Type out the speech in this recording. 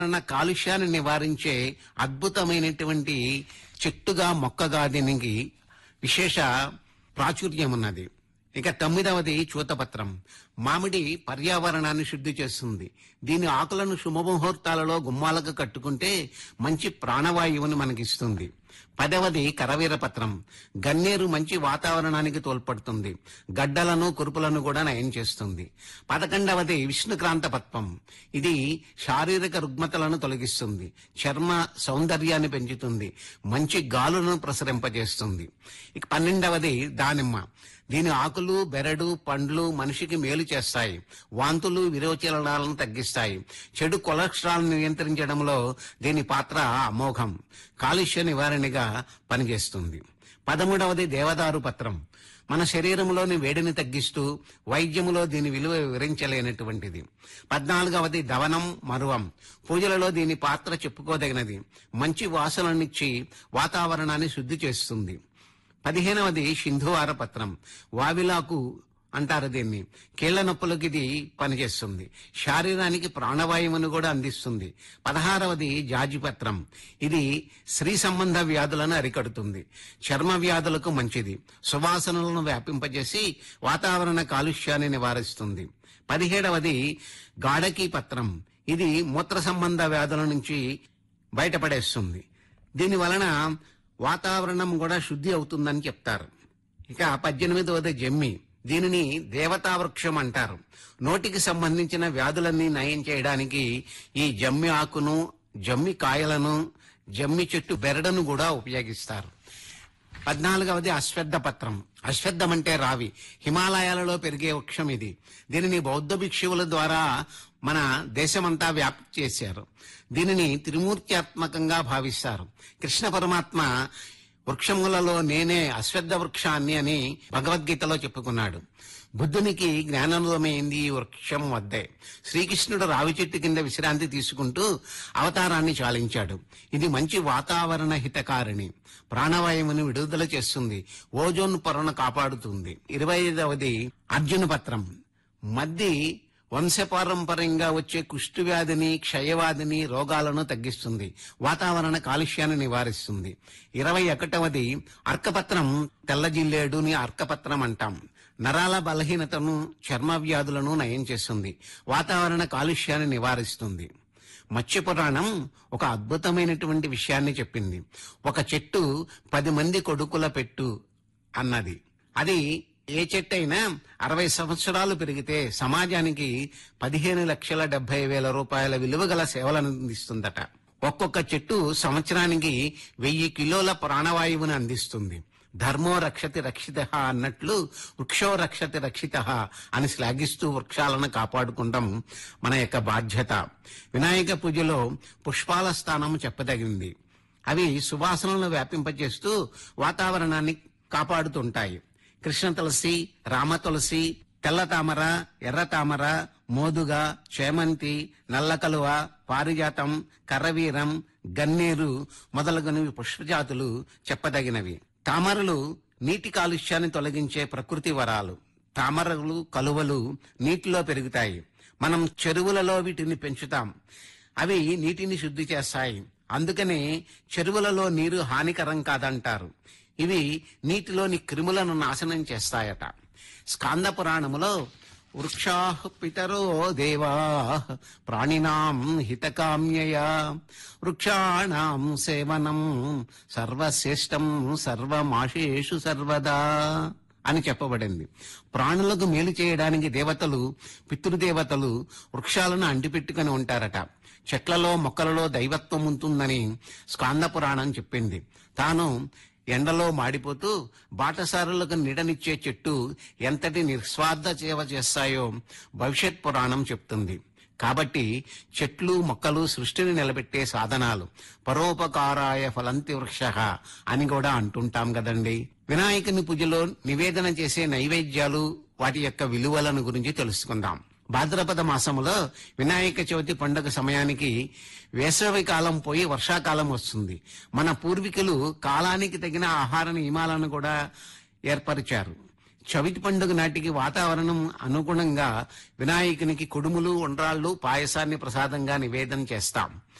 వాతావరణ కాలుష్యాన్ని నివారించే అద్భుతమైనటువంటి చెట్టుగా మొక్కగా దీనికి విశేష ప్రాచుర్యం ఉన్నది ఇక తొమ్మిదవది చూతపత్రం మామిడి పర్యావరణాన్ని శుద్ధి చేస్తుంది దీని ఆకులను శుభముహూర్తాలలో గుమ్మాలకు కట్టుకుంటే మంచి ప్రాణవాయువుని మనకిస్తుంది పదవది కరవీరపత్రం గన్నేరు మంచి వాతావరణానికి తోడ్పడుతుంది గడ్డలను కురుపులను కూడా నయం చేస్తుంది పదకొండవది విష్ణుక్రాంత పత్వం ఇది శారీరక రుగ్మతలను తొలగిస్తుంది చర్మ సౌందర్యాన్ని పెంచుతుంది మంచి గాలులను ప్రసరింపజేస్తుంది ఇక పన్నెండవది దానిమ్మ దీని ఆకులు బెరడు పండ్లు మనిషికి మేలు చేస్తాయి వాంతులు విరోచనాలను తగ్గిస్తాయి చెడు కొలెస్ట్రాల్ నియంత్రించడంలో దీని పాత్ర అమోఘం కాలుష్య నివారణగా పనిచేస్తుంది పదమూడవది దేవదారు పత్రం మన శరీరంలోని వేడిని తగ్గిస్తూ వైద్యములో దీని విలువ వివరించలేనటువంటిది పద్నాలుగవది దవనం మరువం పూజలలో దీని పాత్ర చెప్పుకోదగినది మంచి వాసననిచ్చి వాతావరణాన్ని శుద్ధి చేస్తుంది పదిహేనవది సింధువార పత్రం వావిలాకు అంటారు దీన్ని కీళ్ల నొప్పులకు ఇది పనిచేస్తుంది శారీరానికి ప్రాణవాయువును కూడా అందిస్తుంది పదహారవది జాజిపత్రం ఇది స్త్రీ సంబంధ వ్యాధులను అరికడుతుంది చర్మ వ్యాధులకు మంచిది సువాసనలను వ్యాపింపజేసి వాతావరణ కాలుష్యాన్ని నివారిస్తుంది పదిహేడవది గాఢకీ పత్రం ఇది మూత్ర సంబంధ వ్యాధుల నుంచి బయటపడేస్తుంది దీని వలన వాతావరణం కూడా శుద్ధి అవుతుందని చెప్తారు ఇక పద్దెనిమిదవది జమ్మి దీనిని దేవతా వృక్షం అంటారు నోటికి సంబంధించిన వ్యాధులన్నీ నయం చేయడానికి ఈ జమ్మి ఆకును జమ్మి కాయలను జమ్మి చెట్టు బెరడును కూడా ఉపయోగిస్తారు పద్నాలుగవది అశ్వద్ధ పత్రం అశ్వద్ధం అంటే రావి హిమాలయాలలో పెరిగే వృక్షం ఇది దీనిని బౌద్ధ భిక్షువుల ద్వారా మన దేశమంతా వ్యాప్తి చేశారు దీనిని త్రిమూర్త్యాత్మకంగా భావిస్తారు కృష్ణ పరమాత్మ వృక్షములలో నేనే అశ్వద్ధ వృక్షాన్ని అని భగవద్గీతలో చెప్పుకున్నాడు బుద్ధునికి జ్ఞానోదమైంది ఈ వృక్షం వద్దే శ్రీకృష్ణుడు రావి చెట్టు కింద విశ్రాంతి తీసుకుంటూ అవతారాన్ని చాలించాడు ఇది మంచి వాతావరణ హితకారిణి ప్రాణవాయువుని విడుదల చేస్తుంది ఓజోన్ పొరను కాపాడుతుంది ఇరవై ఐదవది అర్జున పత్రం మద్ది వంశపారంపర్యంగా వచ్చే కుష్టు వ్యాధిని క్షయవ్యాధిని రోగాలను తగ్గిస్తుంది వాతావరణ కాలుష్యాన్ని నివారిస్తుంది ఇరవై ఒకటవది అర్కపత్రం తెల్ల జిల్లేడుని అర్కపత్రం అంటాం నరాల బలహీనతను చర్మ వ్యాధులను నయం చేస్తుంది వాతావరణ కాలుష్యాన్ని నివారిస్తుంది మత్స్య పురాణం ఒక అద్భుతమైనటువంటి విషయాన్ని చెప్పింది ఒక చెట్టు పది మంది కొడుకుల పెట్టు అన్నది అది ఏ చెట్టు అయినా అరవై సంవత్సరాలు పెరిగితే సమాజానికి పదిహేను లక్షల డెబ్బై వేల రూపాయల విలువ గల సేవలను అందిస్తుందట ఒక్కొక్క చెట్టు సంవత్సరానికి వెయ్యి కిలోల ప్రాణవాయువుని అందిస్తుంది ధర్మో రక్షతి రక్షిత అన్నట్లు వృక్షో రక్షతి రక్షిత అని శ్లాఘిస్తూ వృక్షాలను కాపాడుకుంటాం మన యొక్క బాధ్యత వినాయక పూజలో పుష్పాల స్థానం చెప్పదగింది అవి సువాసనలను వ్యాపింపజేస్తూ వాతావరణాన్ని కాపాడుతుంటాయి కృష్ణ తులసి రామ తులసి తెల్ల తామర ఎర్ర తామర మోదుగ చేమంతి నల్ల కలువ పారిజాతం కర్రవీరం గన్నేరు మొదలగునవి పుష్పజాతులు చెప్పదగినవి తామరలు నీటి కాలుష్యాన్ని తొలగించే ప్రకృతి వరాలు తామరలు కలువలు నీటిలో పెరుగుతాయి మనం చెరువులలో వీటిని పెంచుతాం అవి నీటిని శుద్ధి చేస్తాయి అందుకనే చెరువులలో నీరు హానికరం కాదంటారు ఇవి నీటిలోని క్రిములను నాశనం చేస్తాయట స్కాంద పురాణములో వృక్షా పితరో దేవా ప్రాణినాం హితకామ్యయ వృక్షాణం సేవనం సర్వశ్రేష్టం సర్వమాషేషు సర్వదా అని చెప్పబడింది ప్రాణులకు మేలు చేయడానికి దేవతలు పితృదేవతలు వృక్షాలను అంటిపెట్టుకుని ఉంటారట చెట్లలో మొక్కలలో దైవత్వం ఉంటుందని స్కాంద పురాణం చెప్పింది తాను ఎండలో మాడిపోతూ బాటసారులకు నీడనిచ్చే చెట్టు ఎంతటి నిస్వార్థ సేవ చేస్తాయో భవిష్యత్ పురాణం చెప్తుంది కాబట్టి చెట్లు మొక్కలు సృష్టిని నిలబెట్టే సాధనాలు పరోపకారాయ ఫలంతి వృక్ష అని కూడా అంటుంటాం కదండి వినాయకుని పూజలో నివేదన చేసే నైవేద్యాలు వాటి యొక్క విలువలను గురించి తెలుసుకుందాం భాద్రపద మాసములో వినాయక చవితి పండుగ సమయానికి వేసవి కాలం పోయి వర్షాకాలం వస్తుంది మన పూర్వీకులు కాలానికి తగిన ఆహార నియమాలను కూడా ఏర్పరిచారు చవితి పండుగ నాటికి వాతావరణం అనుగుణంగా వినాయకునికి కుడుములు ఉండ్రాళ్ళు పాయసాన్ని ప్రసాదంగా నివేదన చేస్తాం